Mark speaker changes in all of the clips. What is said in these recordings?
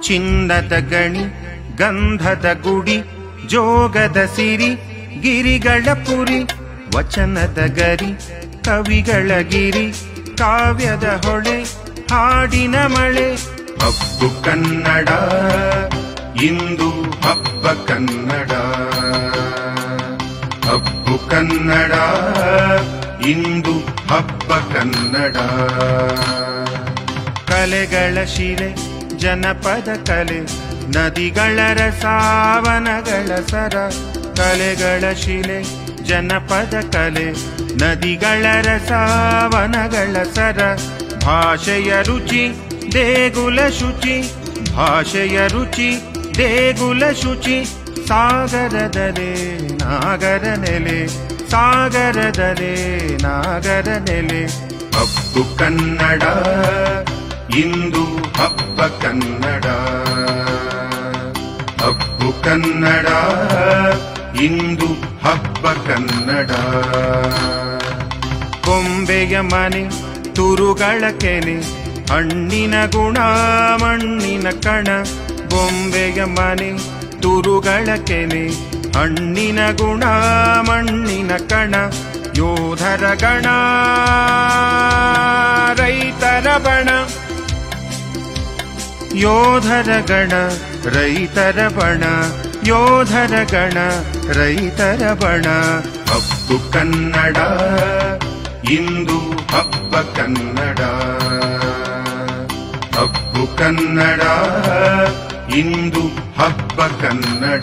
Speaker 1: ಚಿನ್ನದ ಗಣಿ ಗಂಧದ ಗುಡಿ ಜೋಗದ ಸಿರಿ ಗಿರಿಗಳ ಪುರಿ ವಚನದ ಗರಿ ಕವಿಗಳ ಗಿರಿ ಕಾವ್ಯದ ಹೊಳೆ ಹಾಡಿನ ಮಳೆ ಹಬ್ಬು ಕನ್ನಡ ಇಂದು ಹಬ್ಬ ಕನ್ನಡ ಹಬ್ಬು ಕನ್ನಡ ಇಂದು ಹಬ್ಬ ಕನ್ನಡ ಕಲೆಗಳ ಶಿಲೆ ಜನಪದ ಕಲೆ ನದಿಗಳ ರಸಾವನಗಳ ಸರ ಕಲೆಗಳ ಶಿಲೆ ಜನಪದ ಕಲೆ ನದಿಗಳ ರಸಾವನಗಳ ಸರ ಭಾಷೆಯ ರುಚಿ ದೇಗುಲ ಶುಚಿ ಭಾಷೆಯ ರುಚಿ ದೇಗುಲ ಶುಚಿ ಸಾಗರದಲೆ ನಾಗರ ನೆಲೆ ಸಾಗರದಲೆ ನಾಗರ ನೆಲೆ ಹಬ್ಬು ಕನ್ನಡ ಇಂದು ಹಬ್ಬ ಕನ್ನಡ ಹಬ್ಬು ಕನ್ನಡ ಇಂದು ಹಬ್ಬ ಕನ್ನಡ ಕೊಂಬೆಯ ಮನೆ ತುರುಗಳ ಕೆನೆ ಹಣ್ಣಿನ ಗುಣ ಮಣ್ಣಿನ ಕಣ ಬೊಂಬೆಯ ಮನೆ ತುರುಗಳ ಕೆನೆ ಹಣ್ಣಿನ ಗುಣ ಮಣ್ಣಿನ ಕಣ ಯೋಧರ ಗಣ ರೈತರ ಬಣ ಯೋಧರ ಗಣ ರೈತರ ಬಣ ಯೋಧರ ಗಣ ರೈತರ ಬಣ ಹಬ್ಬು ಕನ್ನಡ ಇಂದು ಹಬ್ಬ ಕನ್ನಡ ಹಬ್ಬು ಕನ್ನಡ ಇಂದು ಹಬ್ಬ ಕನ್ನಡ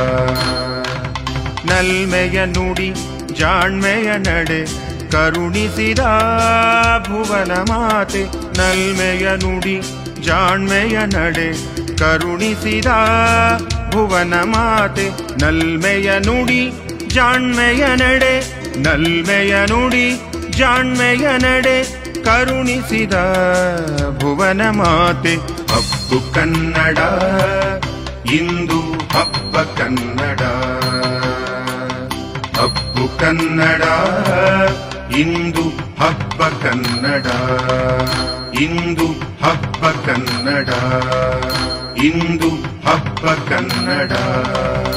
Speaker 1: ನಲ್ಮೆಯ ನುಡಿ ಜಾಣ್ಮೆಯ ನಡೆ ಕರುಣಿಸಿದ ಭುವನ ಮಾತೆ ನಲ್ಮೆಯ ನುಡಿ ಜಾಣ್ಮೆಯ ನಡೆ ಕರುಣಿಸಿದ ಭುವನ ಮಾತೆ ನಲ್ಮೆಯ ನುಡಿ ಜಾಣ್ಮೆಯ ನಡೆ ನಲ್ಮೆಯ ನುಡಿ ಜಾಣ್ಮೆಯ ನಡೆ ಕರುಣಿಸಿದ ಭುವನ ಮಾತೆ ಹಬ್ಬು ಕನ್ನಡ ಇಂದು ಹಬ್ಬ ಕನ್ನಡ ಹಬ್ಬು ಕನ್ನಡ ಇಂದು ಹಬ್ಬ ಕನ್ನಡ ಇಂದು ಹಬ್ಬ ಕನ್ನಡ ಇಂದು ಹಬ್ಬ ಕನ್ನಡ